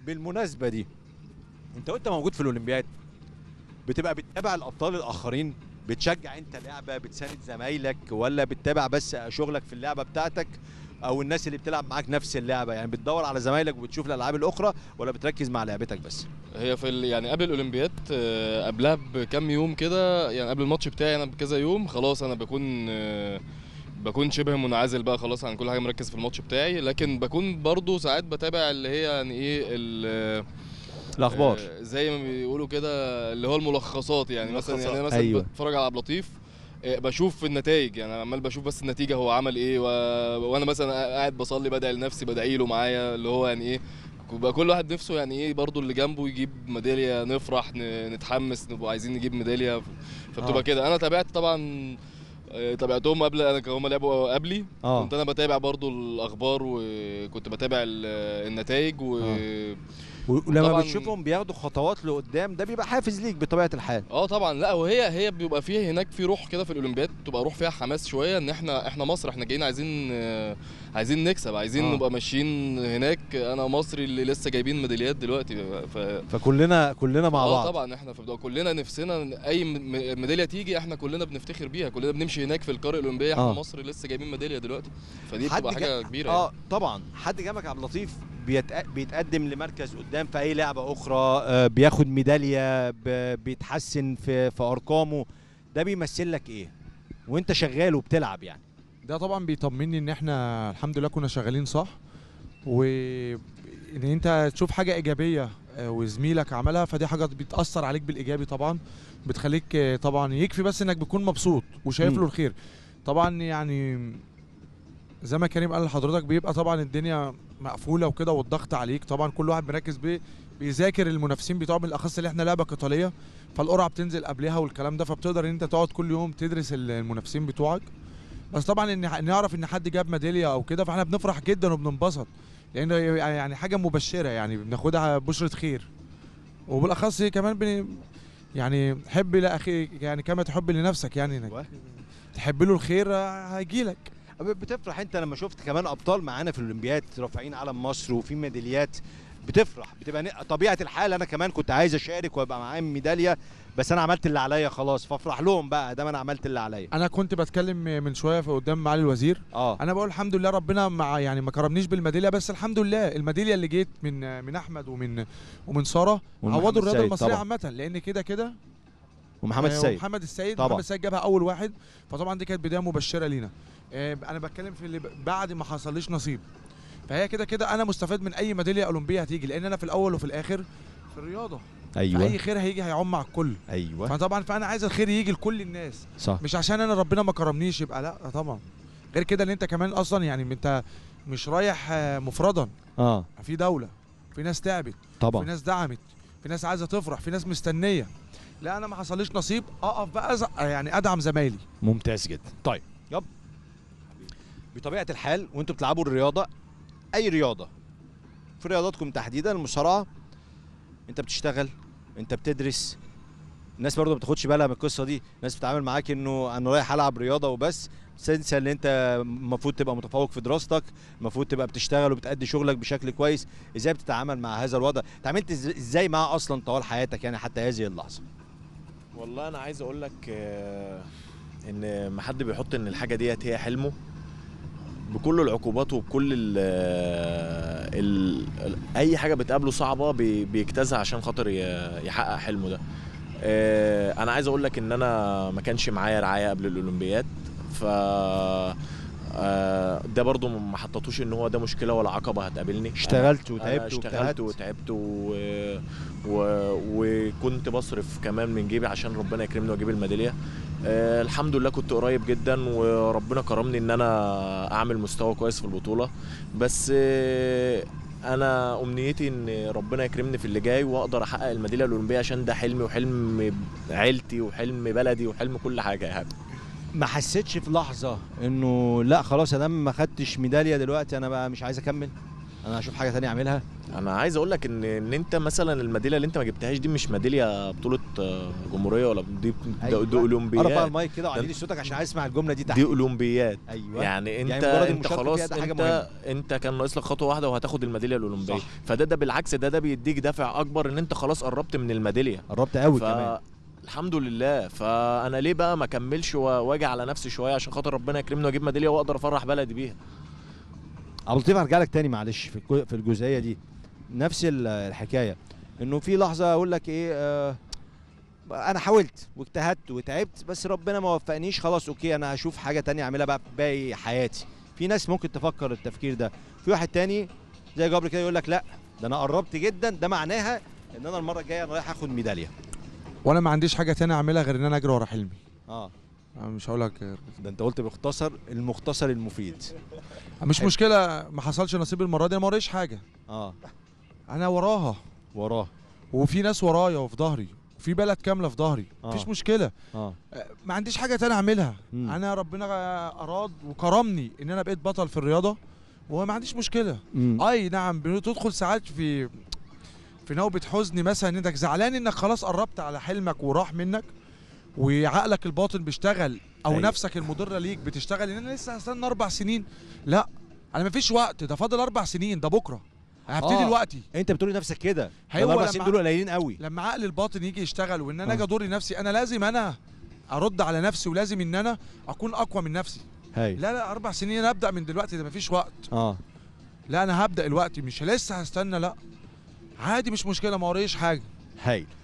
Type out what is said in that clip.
بالمناسبه دي انت وانت موجود في الاولمبياد بتبقى بتتابع الابطال الاخرين بتشجع انت لعبه بتساند زمايلك ولا بتتابع بس شغلك في اللعبه بتاعتك او الناس اللي بتلعب معاك نفس اللعبه يعني بتدور على زمايلك وبتشوف الالعاب الاخرى ولا بتركز مع لعبتك بس هي في ال... يعني قبل الاولمبياد آه، قبلها بكام يوم كده يعني قبل الماتش بتاعي انا بكذا يوم خلاص انا بكون آه، بكون شبه منعزل بقى خلاص عن كل حاجه مركز في الماتش بتاعي لكن بكون برضو ساعات بتابع اللي هي يعني ايه ال- الاخبار آه، زي ما بيقولوا كده اللي هو الملخصات يعني مثلا يعني أنا مثلا أيوة. أيوة. بتفرج على عبد اللطيف آه، بشوف النتائج يعني عمال بشوف بس النتيجه هو عمل ايه و... وانا مثلا قاعد بصلي بدعي لنفسي بدعي له معايا اللي هو يعني ايه بقى كل واحد نفسه يعني ايه برضو اللي جنبه يجيب ميداليه نفرح ن- نتحمس نبقى عايزين نجيب ميداليه فبتبقى آه. آه. كده انا تابعت طبعا آه، تابعتهم قبل انا هم لعبوا قبلي اه كنت انا بتابع برضو الاخبار وكنت بتابع ال- النتائج و آه. ولما طبعاً- بتشوفهم بياخدوا خطوات لقدام ده بيبقى حافز ليك بطبيعه الحال اه طبعا لا وهي هي بيبقى فيها هناك في روح كده في الاولمبياد بتبقى روح فيها حماس شويه ان احنا احنا مصر احنا جايين عايزين آه، عايزين نكسب عايزين آه. نبقى ماشيين هناك انا مصري اللي لسه جايبين ميداليات دلوقتي ف فكلنا كلنا مع اه بعض طبعا احنا في كلنا نفسنا اي م- م- ميداليه تيجي احنا كلنا بنفتخر بيها كلنا بنمشي هناك في القاره الاولمبيه احنا آه. مصر لسه جايبين ميداليه دلوقتي فدي حد بتبقى جا- حاجه كبيره يعني. اه طبعا حد جنبك عبد اللطيف بيتق... بيتقدم لمركز قدام في اي لعبه اخرى آه بياخد ميداليه ب... بيتحسن في في ارقامه ده بيمثل لك ايه وانت شغال وبتلعب يعني ده طبعا بيطمني ان احنا الحمد لله كنا شغالين صح و ان انت تشوف حاجه ايجابيه آه، وزميلك عملها فدي حاجه بتاثر عليك بالايجابي طبعا بتخليك آه، طبعا يكفي بس انك بتكون مبسوط وشايف مم. له الخير طبعا يعني زي ما كريم قال لحضرتك بيبقى طبعا الدنيا مقفوله وكده والضغط عليك طبعا كل واحد مركز بيه بيذاكر المنافسين بتوعه بالاخص اللي احنا لعبه قتاليه فالقرعه بتنزل قبلها والكلام ده فبتقدر ان انت تقعد كل يوم تدرس المنافسين بتوعك بس طبعا ان نعرف ان حد جاب ميداليه او كده فاحنا بنفرح جدا وبننبسط لان يعني حاجه مبشره يعني بناخدها بشره خير وبالاخص كمان بن يعني حب لاخي يعني كما تحب لنفسك يعني انك و- تحب له الخير هيجي لك بتفرح انت لما شفت كمان ابطال معانا في الاولمبياد رافعين علم مصر وفي ميداليات بتفرح بتبقى ن- طبيعه الحال انا كمان كنت عايز اشارك وابقى معايا ميداليه بس انا عملت اللي عليا خلاص فافرح لهم بقى ده انا عملت اللي عليا انا كنت بتكلم من شويه في قدام معالي الوزير اه انا بقول الحمد لله ربنا مع يعني ما كرمنيش بالميداليه بس الحمد لله الميداليه اللي جيت من من احمد ومن ومن ساره ومحمد عوضوا الرياضه سيد المصريه طبعا. عامه لان كده كده ومحمد آه، السيد ومحمد السيد طبعا. محمد السيد جابها اول واحد فطبعا دي كانت بدايه مبشره لينا آه، انا بتكلم في اللي ب- بعد ما حصليش نصيب فهي كده كده انا مستفاد من اي ميداليه اولمبيه هتيجي لان انا في الاول وفي الاخر في الرياضه اي ايوه خير هيجي هيعم على الكل ايوه فطبعا فانا عايز الخير يجي لكل الناس صح مش عشان انا ربنا ما كرمنيش يبقى لا طبعا غير كده ان انت كمان اصلا يعني انت مش رايح آه، مفردا اه في دوله في ناس تعبت في طبعا ناس دعمت في ناس عايزه تفرح في ناس مستنيه لا انا ما حصليش نصيب اقف بقى أز- يعني ادعم زمايلي ممتاز جدا طيب يب بطبيعه الحال وانتوا بتلعبوا الرياضه اي رياضه في رياضاتكم تحديدا المصارعه انت بتشتغل انت بتدرس الناس برضه ما بتاخدش بالها من القصه دي الناس بتتعامل معاك انه انا رايح العب رياضه وبس تنسى ان انت المفروض تبقى متفوق في دراستك المفروض تبقى بتشتغل وبتأدي شغلك بشكل كويس ازاي بتتعامل مع هذا الوضع اتعاملت إز- ازاي معاه اصلا طوال حياتك يعني حتى هذه اللحظه والله انا عايز اقول لك آه، ان ما حد بيحط ان الحاجه ديت هي حلمه بكل العقوبات وبكل ال ال ال اي حاجه بتقابله صعبه بي- بيجتازها عشان خاطر ي- يحقق حلمه ده آه، انا عايز اقول لك ان انا ما كانش معايا رعايه قبل الاولمبياد ف آه، ده برضو ما حطيتوش ان هو ده مشكله ولا عقبه هتقابلني اشتغلت أنا وتعبت اشتغلت واجتهدت. وتعبت و... و... وكنت بصرف كمان من جيبي عشان ربنا يكرمني واجيب الميداليه آه الحمد لله كنت قريب جدا وربنا كرمني ان انا اعمل مستوى كويس في البطوله بس آه انا امنيتي ان ربنا يكرمني في اللي جاي واقدر احقق الميداليه الاولمبيه عشان ده حلمي وحلم عيلتي وحلم بلدي وحلم كل حاجه يعني ما حسيتش في لحظه انه لا خلاص يا دام ما خدتش ميداليه دلوقتي انا بقى مش عايز اكمل انا هشوف حاجه تانية اعملها انا عايز اقول لك ان ان انت مثلا الميداليه اللي انت ما جبتهاش دي مش ميداليه بطوله آه، جمهوريه ولا دي أيوة. دي, دي ارفع اولمبياد المايك كده وعلي لي صوتك عشان اسمع الجمله دي تحت دي اولمبياد ايوه يعني انت يعني مجرد انت المشاركة خلاص فيها ده حاجة انت انت كان ناقص لك خطوه واحده وهتاخد الميداليه الاولمبيه صح. فده ده بالعكس ده ده بيديك دافع اكبر ان انت خلاص قربت من الميداليه قربت قوي كمان الحمد لله فانا ليه بقى ما اكملش و- واجي على نفسي شويه عشان خاطر ربنا يكرمني واجيب ميداليه واقدر افرح بلدي بيها ابو لطيف هرجع لك تاني معلش في الكو- في الجزئيه دي نفس ال- الحكايه انه في لحظه اقول لك ايه آه انا حاولت واجتهدت وتعبت بس ربنا ما وفقنيش خلاص اوكي انا هشوف حاجه تانية اعملها بقى في باقي حياتي في ناس ممكن تفكر التفكير ده في واحد تاني زي جابر كده يقول لك لا ده انا قربت جدا ده معناها ان انا المره الجايه انا رايح اخد ميداليه وانا ما عنديش حاجه تانية اعملها غير ان انا اجري ورا حلمي اه أنا مش هقول لك غير ده انت قلت باختصر المختصر المفيد مش حلو. مشكله ما حصلش نصيب المره دي انا ما وريش حاجه اه انا وراها وراه وفي ناس ورايا وفي ظهري وفي بلد كامله في ظهري آه. مفيش مشكله اه أه، ما عنديش حاجه تانية اعملها مم. انا ربنا اراد وكرمني ان انا بقيت بطل في الرياضه وما عنديش مشكله مم. اي نعم بتدخل ساعات في في نوبه حزن مثلا انك زعلان انك خلاص قربت على حلمك وراح منك وعقلك الباطن بيشتغل او أيوة. أيوة. نفسك المضره ليك بتشتغل ان انا لسه هستنى اربع سنين لا انا مفيش وقت ده فاضل اربع سنين ده بكره هبتدي آه. دلوقتي انت بتقول لنفسك كده هو الاربع لما- سنين دول قليلين قوي لما عقل الباطن يجي يشتغل وان انا آه. اجي ادور نفسي انا لازم انا ارد على نفسي ولازم ان انا اكون اقوى من نفسي هاي لا لا اربع سنين انا ابدا من دلوقتي ده مفيش وقت اه لا انا هبدا دلوقتي مش لسه هستنى لا عادي مش مشكله ما وريش حاجه هايل